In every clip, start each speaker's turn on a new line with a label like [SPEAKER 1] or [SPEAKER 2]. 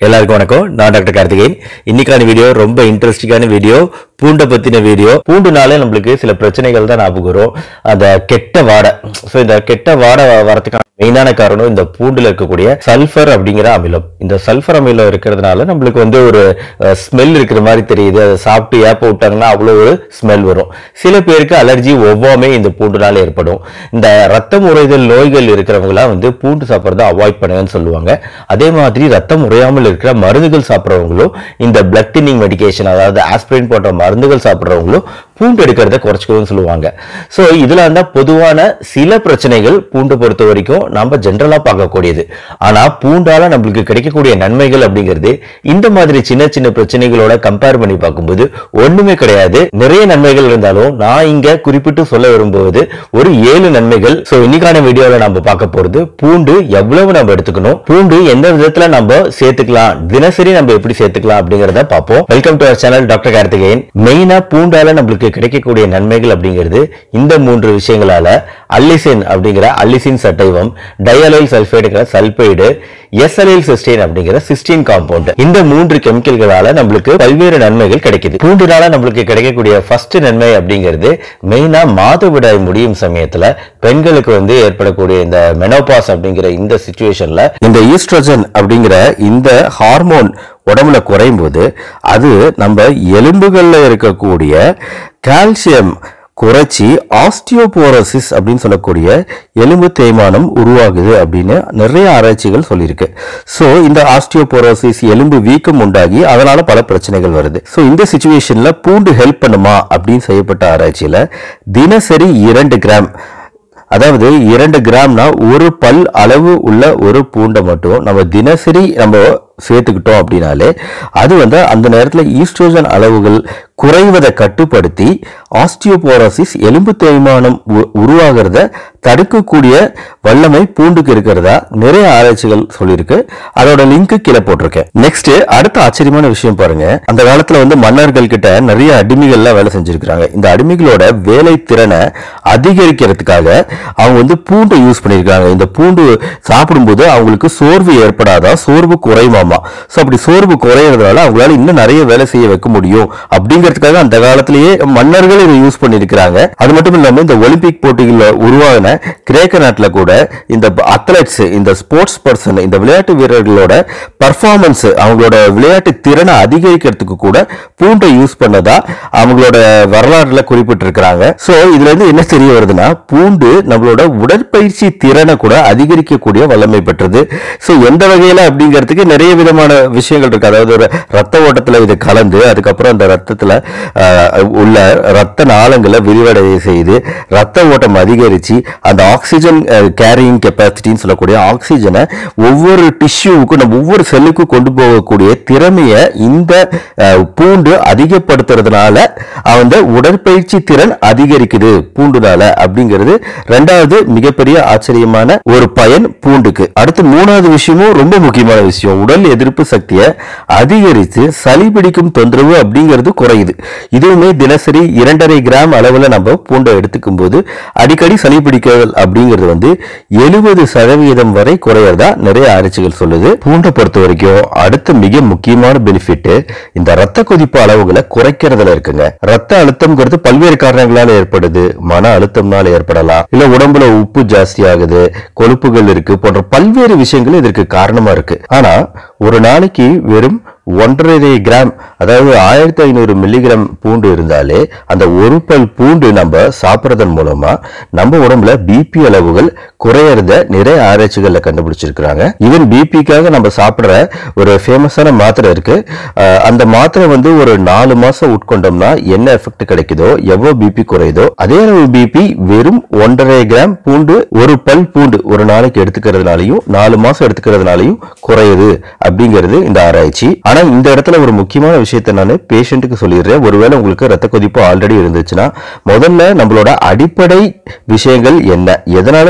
[SPEAKER 1] எல்லாருக்கும் வணக்கம் நான் டாக்டர் கார்த்திகேயன் இன்னைக்கான வீடியோ ரொம்ப இன்ட்ரெஸ்டிங்கான வீடியோ பூண்டை பத்தின வீடியோ பூண்டுனாலே நம்மளுக்கு சில பிரச்சனைகள் தான் ஞாபகம் வரும் அந்த கெட்ட வாடை ஸோ இந்த கெட்ட வாடை வரதுக்கான மெயினான காரணம் இந்த பூண்டுல இருக்கக்கூடிய சல்ஃபர் அப்படிங்கிற அமிலம் இந்த சல்ஃபர் அமிலம் இருக்கிறதுனால நம்மளுக்கு வந்து ஒரு ஸ்மெல் இருக்கிற மாதிரி தெரியுது அதை சாப்பிட்டு ஏப்ப விட்டாங்கன்னா அவ்வளோ ஒரு ஸ்மெல் வரும் சில பேருக்கு அலர்ஜி ஒவ்வாமை இந்த பூண்டுனால ஏற்படும் இந்த ரத்தம் உறைதல் நோய்கள் இருக்கிறவங்களாம் வந்து பூண்டு சாப்பிட்றத அவாய்ட் பண்ணுங்கன்னு சொல்லுவாங்க அதே மாதிரி ரத்தம் உறையாமல் இருக்கிற மருந்துகள் சாப்பிட்றவங்களும் இந்த பிளட் தின்னிங் மெடிகேஷன் அதாவது ஆஸ்பிரின் போன்ற மருந்துகள் சாப்பிட்றவங்களும் பூண்டு எடுக்கிறத குறைச்சிக்கணும்னு சொல்லுவாங்க ஸோ இதுல இருந்தா பொதுவான சில பிரச்சனைகள் பூண்டு பொறுத்த வரைக்கும் நம்ம ஜென்ரலா பார்க்கக்கூடியது ஆனா பூண்டால நம்மளுக்கு கிடைக்கக்கூடிய நன்மைகள் அப்படிங்கிறது இந்த மாதிரி சின்ன சின்ன பிரச்சனைகளோட கம்பேர் பண்ணி பார்க்கும்போது ஒண்ணுமே கிடையாது நிறைய நன்மைகள் இருந்தாலும் நான் இங்க குறிப்பிட்டு சொல்ல விரும்புவது ஒரு ஏழு நன்மைகள் ஸோ இன்னைக்கான வீடியோல நம்ம பார்க்க போறது பூண்டு எவ்வளவு நம்ம எடுத்துக்கணும் பூண்டு எந்த விதத்துல நம்ம சேர்த்துக்கலாம் தினசரி நம்ம எப்படி சேர்த்துக்கலாம் அப்படிங்கறத பார்ப்போம் welcome to our channel doctor Karthikeyan மெயினா பூண்டால நம்மளுக்கு கிடைக்கக்கூடிய நன்மைகள் அப்படிங்கிறது இந்த மூன்று விஷயங்களால அல்லிசின் அப்படிங்கிற அல்லிசின் சட்டைவம் டயலைல் சல்பைடுங்கிற சல்பைடு எஸ்எல்எல் சிஸ்டீன் அப்படிங்கிற சிஸ்டீன் காம்பவுண்ட் இந்த மூன்று கெமிக்கல்களால நம்மளுக்கு பல்வேறு நன்மைகள் கிடைக்குது பூண்டுனால நம்மளுக்கு கிடைக்கக்கூடிய ஃபர்ஸ்ட் நன்மை அப்படிங்கிறது மெயினா மாதவிடாய் முடியும் சமயத்துல பெண்களுக்கு வந்து ஏற்படக்கூடிய இந்த மெனோபாஸ் அப்படிங்கிற இந்த சுச்சுவேஷன்ல இந்த ஈஸ்ட்ரோஜன் அப்படிங்கிற இந்த ஹார்மோன் உடம்புல குறையும் போது அது நம்ம எலும்புகள்ல இருக்கக்கூடிய கால்சியம் குறைச்சி ஆஸ்டியோபோரோசிஸ் அப்படின்னு சொல்லக்கூடிய எலும்பு தேய்மானம் உருவாகுது அப்படின்னு நிறைய ஆராய்ச்சிகள் சொல்லியிருக்கு ஸோ இந்த ஆஸ்டியோபோரோசிஸ் எலும்பு வீக்கம் உண்டாகி அதனால பல பிரச்சனைகள் வருது ஸோ இந்த சுச்சுவேஷன்ல பூண்டு ஹெல்ப் பண்ணுமா அப்படின்னு செய்யப்பட்ட ஆராய்ச்சியில தினசரி இரண்டு கிராம் அதாவது இரண்டு கிராம்னா ஒரு பல் அளவு உள்ள ஒரு பூண்டை மட்டும் நம்ம தினசரி நம்ம சேர்த்துக்கிட்டோம் அப்படின்னாலே அது வந்து அந்த நேரத்தில் ஈஸ்ட்ரோஜன் அளவுகள் குறைவதை கட்டுப்படுத்தி ஆஸ்டியோபோரோசிஸ் எலும்பு தேய்மானம் உ- உருவாகிறத தடுக்கக்கூடிய வல்லமை பூண்டுக்கு இருக்கிறதா நிறைய ஆராய்ச்சிகள் சொல்லியிருக்கு அதோட லிங்க் கீழே போட்டிருக்கேன் நெக்ஸ்ட் அடுத்த ஆச்சரியமான விஷயம் பாருங்க அந்த காலத்துல வந்து மன்னர்கள் கிட்ட நிறைய அடிமைகள்லாம் வேலை செஞ்சிருக்கிறாங்க இந்த அடிமைகளோட வேலை திறனை அதிகரிக்கிறதுக்காக அவங்க வந்து பூண்டை யூஸ் பண்ணியிருக்காங்க இந்த பூண்டு சாப்பிடும்போது அவங்களுக்கு சோர்வு ஏற்படாதா சோர்வு குறையுமாமா ஸோ அப்படி சோர்வு குறையிறதுனால அவங்களால இன்னும் நிறைய வேலை செய்ய வைக்க முடியும் அப்படிங்கிறதுக்காக அந்த காலத்திலேயே மன்னர்கள் இதை யூஸ் பண்ணியிருக்கிறாங்க அது மட்டும் இல்லாம இந்த ஒலிம்பிக் போட்டிகளில் உருவாகின கிரேக்க நாட்டில் கூட இந்த அத்லெட்ஸ் இந்த ஸ்போர்ட்ஸ் பர்சன் இந்த விளையாட்டு வீரர்களோட பர்ஃபார்மன்ஸ் அவங்களோட விளையாட்டு திறனை அதிகரிக்கிறதுக்கு கூட பூண்டை யூஸ் பண்ணதா அவங்களோட வரலாறுல குறிப்பிட்டிருக்கிறாங்க ஸோ இதுல இருந்து என்ன தெரிய வருதுன்னா பூண்டு நம்மளோட உடற்பயிற்சி திறனை கூட அதிகரிக்கக்கூடிய வல்லமை பெற்றது ஸோ எந்த வகையில அப்படிங்கிறதுக்கு நிறைய விதமான விஷயங்கள் இருக்கு அதாவது ஒரு ரத்த ஓட்டத்துல இது கலந்து அதுக்கப்புறம் அந்த ரத்தத்துல ஆஹ், உள்ள ரத்த நாளங்களை விரிவடைய செய்து ரத்த ஓட்டம் அதிகரிச்சு அந்த ஆக்சிஜன் கேரியிங் கெப்பாசிட்டின்னு சொல்லக்கூடிய ஆக்சிஜனை ஒவ்வொரு டிஷ்யூவுக்கும் நம்ம ஒவ்வொரு செல்லுக்கும் கொண்டு போகக்கூடிய திறமையை இந்த அஹ், பூண்டு அதிகப்படுத்துறதுனால அந்த உடற்பயிற்சி திறன் அதிகரிக்குது பூண்டுனால அப்படிங்கிறது ரெண்டாவது மிகப்பெரிய ஆச்சரியமான ஒரு பயன் பூண்டுக்கு அடுத்து மூணாவது விஷயமும் ரொம்ப முக்கியமான விஷயம் உடல் எதிர்ப்பு சக்தியை அதிகரித்து சளி பிடிக்கும் தொந்தரவு அப்படிங்கிறது குறையுது இதுவுமே தினசரி இரண்டரை கிராம் அளவுல நம்ம பூண்டை எடுத்துக்கும் போது அடிக்கடி சளி பிடிக்கிறது அப்படிங்கிறது வந்து எழுபது சதவீதம் வரை குறையறதா நிறைய ஆராய்ச்சிகள் சொல்லுது பூண்டை பொறுத்த வரைக்கும் அடுத்த மிக முக்கியமான பெனிஃபிட் இந்த ரத்த கொதிப்பு அளவுகளை குறைக்கிறதுல இருக்குங்க ரத்த அழுத்தம்ங்கிறது பல்வேறு காரணங்களால ஏற்படுது மன அழுத்தம்னால ஏற்படலாம் இல்ல உடம்புல உப்பு ஜாஸ்தி ஆகுது கொழுப்புகள் இருக்கு போன்ற பல்வேறு விஷயங்கள் இதற்கு காரணமா இருக்கு ஆனா ஒரு நாளைக்கு வெறும் ஒன்றரை கிராம் அதாவது ஆயிரத்தி ஐநூறு மில்லிகிராம் பூண்டு இருந்தாலே அந்த ஒரு பல் பூண்டு நம்ம சாப்பிட்றதன் மூலமா நம்ம உடம்புல பிபி அளவுகள் குறையறத நிறைய ஆராய்ச்சிகள்ல கண்டுபிடிச்சிருக்கிறாங்க ஈவன் பிபிக்காக நம்ம சாப்பிடுற ஒரு ஃபேமஸான மாத்திரை இருக்கு அஹ் அந்த மாத்திரை வந்து ஒரு நாலு மாசம் உட்கொண்டோம்னா என்ன எஃபெக்ட் கிடைக்குதோ எவ்வளவு பிபி குறையுதோ அதே அளவு பிபி வெறும் ஒன்றரை கிராம் பூண்டு ஒரு பல் பூண்டு ஒரு நாளைக்கு எடுத்துக்கிறதுனாலையும் நாலு மாசம் எடுத்துக்கிறதுனாலையும் குறையுது அப்படிங்கிறது இந்த ஆராய்ச்சி ஆனா இந்த இடத்துல ஒரு முக்கியமான விஷயத்தை நான் பேஷண்ட்டுக்கு சொல்லிடுறேன் ஒருவேளை உங்களுக்கு ரத்த கொதிப்பு ஆல்ரெடி இருந்துச்சுன்னா முதல்ல நம்மளோட அடிப்படை விஷயங்கள் என்ன எதனால பிபி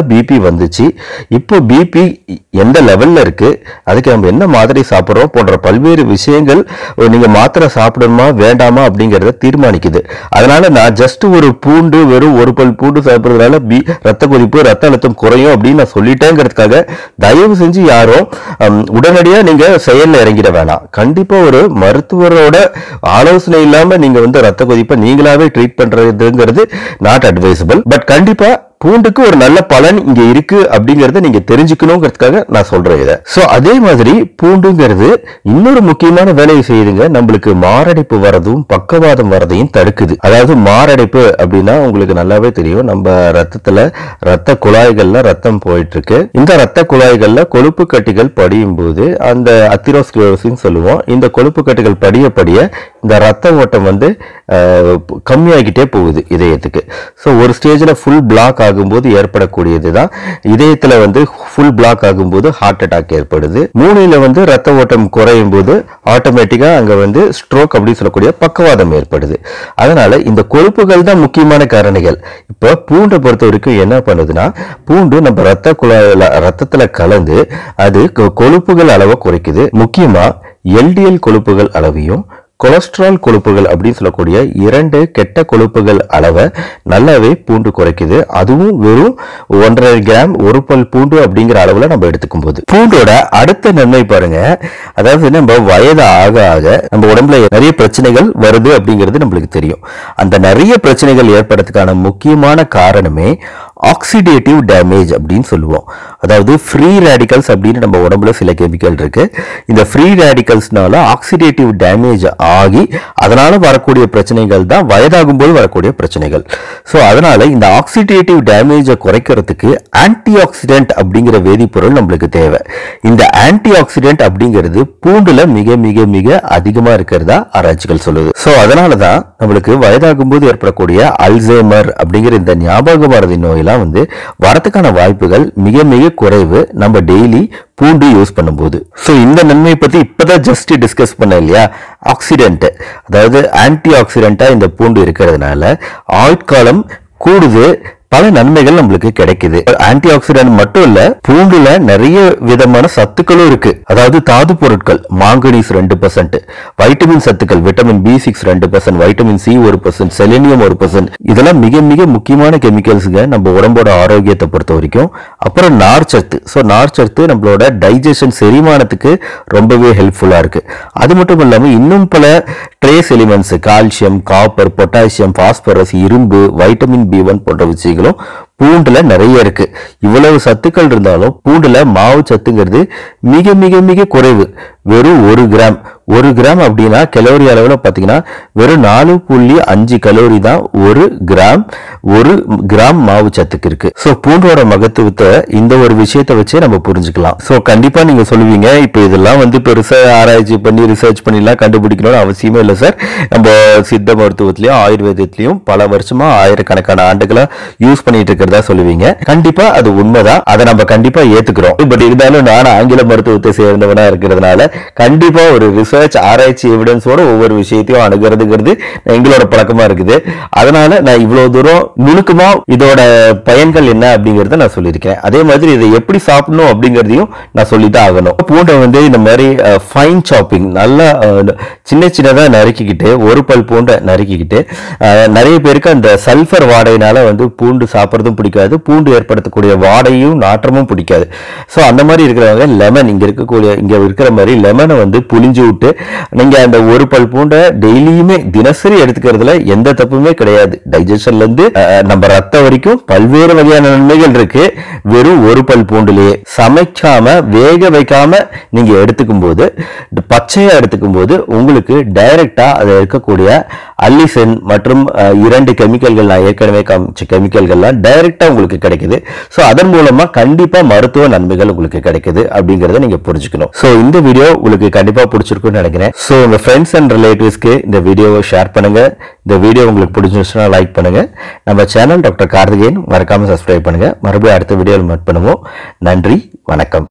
[SPEAKER 1] வந்துச்சு இப்போ பிபி எந்த லெவல்ல இருக்கு அதுக்கு நம்ம என்ன மாதிரி சாப்பிட்றோம் போன்ற பல்வேறு விஷயங்கள் ஒரு நீங்க மாத்திரை சாப்பிடணுமா வேண்டாமா அப்படிங்கறத தீர்மானிக்குது அதனால நான் ஜஸ்ட் ஒரு பூண்டு வெறும் ஒரு பல் பூண்டு சாப்பிடுறதுனால பி ரத்த கொதிப்பு ரத்த அழுத்தம் குறையும் அப்படின்னு நான் சொல்லிட்டேங்கிறதுக்காக தயவு செஞ்சு யாரும் ஹம், உடனடியா நீங்க செயல்ல இறங்கிட வேணாம் கண்டிப்பா ஒரு மருத்துவரோட ஆலோசனை இல்லாம நீங்க வந்து ரத்த கொதிப்பை நீங்களாவே ட்ரீட் பண்றதுங்கிறது நாட் அட்வைசபிள் பட் கண்டிப்பா பூண்டுக்கு ஒரு நல்ல பலன் இங்க இருக்கு அப்படிங்கறத நீங்க தெரிஞ்சுக்கணுங்கிறதுக்காக நான் சொல்றேன் இதை சோ அதே மாதிரி பூண்டுங்கிறது இன்னொரு முக்கியமான வேலையை செய்யுதுங்க நம்மளுக்கு மாரடைப்பு வரதும் பக்கவாதம் வரதையும் தடுக்குது அதாவது மாரடைப்பு அப்படின்னா உங்களுக்கு நல்லாவே தெரியும் நம்ம ரத்தத்துல ரத்த குழாய்கள்ல ரத்தம் போயிட்டு இருக்கு இந்த ரத்த குழாய்கள்ல கொழுப்பு கட்டிகள் படியும் போது அந்த அத்திரோஸ்க்ளோசிஸ் சொல்லுவோம் இந்த கொழுப்பு கட்டிகள் படிய படிய இந்த ரத்த ஓட்டம் வந்து அஹ், கம்மியாகிட்டே போகுது இதயத்துக்கு ஸோ ஒரு ஸ்டேஜில் ஃபுல் பிளாக் ஆகும்போது ஏற்படக்கூடியது தான் இதயத்தில் வந்து ஃபுல் பிளாக் ஆகும்போது ஹார்ட் அட்டாக் ஏற்படுது மூளையில் வந்து ரத்த ஓட்டம் குறையும் போது ஆட்டோமேட்டிக்காக அங்கே வந்து ஸ்ட்ரோக் அப்படின்னு சொல்லக்கூடிய பக்கவாதம் ஏற்படுது அதனால இந்த கொழுப்புகள் தான் முக்கியமான காரணிகள் இப்போ பூண்டை பொறுத்த வரைக்கும் என்ன பண்ணுதுன்னா பூண்டு நம்ம ரத்த குழாயில ரத்தத்துல கலந்து அது கொ- கொழுப்புகள் அளவை குறைக்குது முக்கியமா எல்டிஎல் கொழுப்புகள் அளவையும் கொலஸ்ட்ரால் கொழுப்புகள் அப்படின்னு சொல்லக்கூடிய இரண்டு கெட்ட கொழுப்புகள் அளவை நல்லாவே பூண்டு குறைக்குது அதுவும் வெறும் ஒன்றரை கிராம் ஒரு பல் பூண்டு அப்படிங்கிற அளவுல நம்ம எடுத்துக்கும் போது பூண்டோட அடுத்த நன்மை பாருங்க அதாவது நம்ம வயது ஆக ஆக நம்ம உடம்புல நிறைய பிரச்சனைகள் வருது அப்படிங்கிறது நம்மளுக்கு தெரியும் அந்த நிறைய பிரச்சனைகள் ஏற்படுறதுக்கான முக்கியமான காரணமே ஆக்சிடேட்டிவ் டேமேஜ் அப்படின்னு சொல்லுவோம் அதாவது ஃப்ரீ ரேடிக்கல்ஸ் அப்படின்னு நம்ம உடம்புல சில கெமிக்கல் இருக்கு இந்த ஃப்ரீ ரேடிக்கல்ஸ்னால ஆக்சிடேட்டிவ் டேமேஜ் ஆகி அதனால வரக்கூடிய பிரச்சனைகள் தான் வயதாகும் போது வரக்கூடிய பிரச்சனைகள் ஸோ அதனால இந்த ஆக்சிடேட்டிவ் டேமேஜை குறைக்கிறதுக்கு ஆன்டி ஆக்சிடென்ட் அப்படிங்கிற வேதிப்பொருள் நம்மளுக்கு தேவை இந்த ஆன்டி ஆக்சிடென்ட் அப்படிங்கிறது பூண்டுல மிக மிக மிக அதிகமா இருக்கிறதா ஆராய்ச்சிகள் சொல்லுது ஸோ அதனால தான் நம்மளுக்கு வயதாகும் போது ஏற்படக்கூடிய அல்சைமர் அப்படிங்கிற இந்த ஞாபக மறதி நோயெல்லாம் வந்து வரதுக்கான வாய்ப்புகள் மிக மிக குறைவு நம்ம டெய்லி பூண்டு யூஸ் பண்ணும்போது ஸோ இந்த நன்மையை பத்தி இப்பதான் ஜஸ்ட் டிஸ்கஸ் பண்ண இல்லையா ஆக்சிடென்ட் அதாவது ஆன்டி ஆக்சிடென்ட்டா இந்த பூண்டு இருக்கிறதுனால ஆயுட்காலம் கூடுது பல நன்மைகள் நம்மளுக்கு கிடைக்குது ஆன்டி ஆக்சிடென்ட் மட்டும் இல்ல பூண்டுல நிறைய விதமான சத்துக்களும் இருக்கு அதாவது தாது பொருட்கள் மாங்கனீஸ் ரெண்டு பர்சன்ட் வைட்டமின் சத்துக்கள் விட்டமின் பி சிக்ஸ் ரெண்டு பர்சன்ட் வைட்டமின் சி ஒரு பர்சன்ட் செலினியம் ஒரு பர்சன்ட் இதெல்லாம் மிக மிக முக்கியமான கெமிக்கல்ஸுங்க நம்ம உடம்போட ஆரோக்கியத்தை பொறுத்த வரைக்கும் அப்புறம் நார்ச்சத்து ஸோ நார்ச்சத்து நம்மளோட டைஜஷன் செரிமானத்துக்கு ரொம்பவே ஹெல்ப்ஃபுல்லா இருக்கு அது மட்டும் இல்லாம இன்னும் பல trace elements calcium copper potassium phosphorus இரும்பு வைட்டமின் பி ஒன் போன்ற விஷயங்களும் பூண்டுல நிறைய இருக்கு இவ்வளவு சத்துக்கள் இருந்தாலும் பூண்டுல மாவு சத்துங்கிறது மிக மிக மிக குறைவு வெறும் ஒரு கிராம் ஒரு கிராம் அப்படின்னா கலோரி அளவில் பார்த்தீங்கன்னா வெறும் நாலு புள்ளி அஞ்சு கலோரி தான் ஒரு கிராம் ஒரு கிராம் மாவு சத்துக்கு இருக்கு ஸோ பூண்டோட மகத்துவத்தை இந்த ஒரு விஷயத்தை வச்சே நம்ம புரிஞ்சுக்கலாம் ஸோ கண்டிப்பா நீங்க சொல்லுவீங்க இப்போ இதெல்லாம் வந்து பெருசா ஆராய்ச்சி பண்ணி ரிசர்ச் பண்ணிலாம் கண்டுபிடிக்கணும்னு அவசியமே இல்லை சார் நம்ம சித்த மருத்துவத்திலையும் ஆயுர்வேதத்திலையும் பல வருஷமா ஆயிரக்கணக்கான ஆண்டுகளா யூஸ் பண்ணிட்டு இருக்கிறதா சொல்லுவீங்க கண்டிப்பா அது உண்மைதான் அதை நம்ம கண்டிப்பா ஏத்துக்கிறோம் பட் இருந்தாலும் நான் ஆங்கில மருத்துவத்தை சேர்ந்தவனா இருக்கிறதுனால கண்டிப்பா ஒரு ரிசர்ச் ஆராய்ச்சி எவிடன்ஸோட ஒவ்வொரு விஷயத்தையும் அணுகிறதுங்கிறது எங்களோட பழக்கமா இருக்குது அதனால நான் இவ்வளவு தூரம் நுணுக்கமா இதோட பயன்கள் என்ன அப்படிங்கறத நான் சொல்லியிருக்கேன் அதே மாதிரி இதை எப்படி சாப்பிடணும் அப்படிங்கறதையும் நான் சொல்லித்தான் ஆகணும் பூண்டை வந்து இந்த மாதிரி ஃபைன் சாப்பிங் நல்லா அஹ், சின்ன சின்னதா நறுக்கிக்கிட்டு ஒரு பல் பூண்டை நறுக்கிக்கிட்டு அஹ், நிறைய பேருக்கு அந்த சல்ஃபர் வாடையினால வந்து பூண்டு சாப்பிட்றதும் பிடிக்காது பூண்டு ஏற்படுத்தக்கூடிய வாடையும் நாற்றமும் பிடிக்காது ஸோ அந்த மாதிரி இருக்கிறவங்க லெமன் இங்க இருக்கக்கூடிய இங்க இருக்கிற மாதிரி லெமனை வந்து புளிஞ்சு விட்டு நீங்க அந்த ஒரு பல் பூண்டை டெய்லியுமே தினசரி எடுத்துக்கிறதுல எந்த தப்புமே கிடையாது டைஜஷன்ல இருந்து அஹ், நம்ம ரத்தம் வரைக்கும் பல்வேறு வகையான நன்மைகள் இருக்கு வெறும் ஒரு பல் பூண்டுலயே சமைக்காம வேக வைக்காம நீங்க எடுத்துக்கும் போது பச்சையா எடுத்துக்கும் போது உங்களுக்கு டைரக்டா அதுல இருக்கக்கூடிய அல்லிசன் மற்றும் அஹ், இரண்டு கெமிக்கல்கள் நான் ஏற்கனவே காமிச்ச கெமிக்கல்கள்லாம் டைரக்டா உங்களுக்கு கிடைக்குது ஸோ அதன் மூலமா கண்டிப்பா மருத்துவ நன்மைகள் உங்களுக்கு கிடைக்குது அப்படிங்கறத நீங்க புரிஞ்சுக்கணும் ஸோ இந்த வீடியோ உங்களுக்கு கண்டிப்பா பிடிச்சிருக்கும்னு நினைக்கிறேன் ஸோ உங்க ஃப்ரெண்ட்ஸ் அண்ட் ரிலேட்டிவ்ஸ்க்கு இந்த வீடியோவை ஷேர் பண்ணுங்க இந்த வீடியோ உங்களுக்கு பிடிச்சிருச்சுன்னா லைக் பண்ணுங்க நம்ம சேனல் டாக்டர் கார்த்திகேயன் மறக்காம சப்ஸ்கிரைப் பண்ணுங்க மறுபடியும் அடுத்த வீடியோவில் மீட் பண்ணுவோம் நன்றி வணக்கம்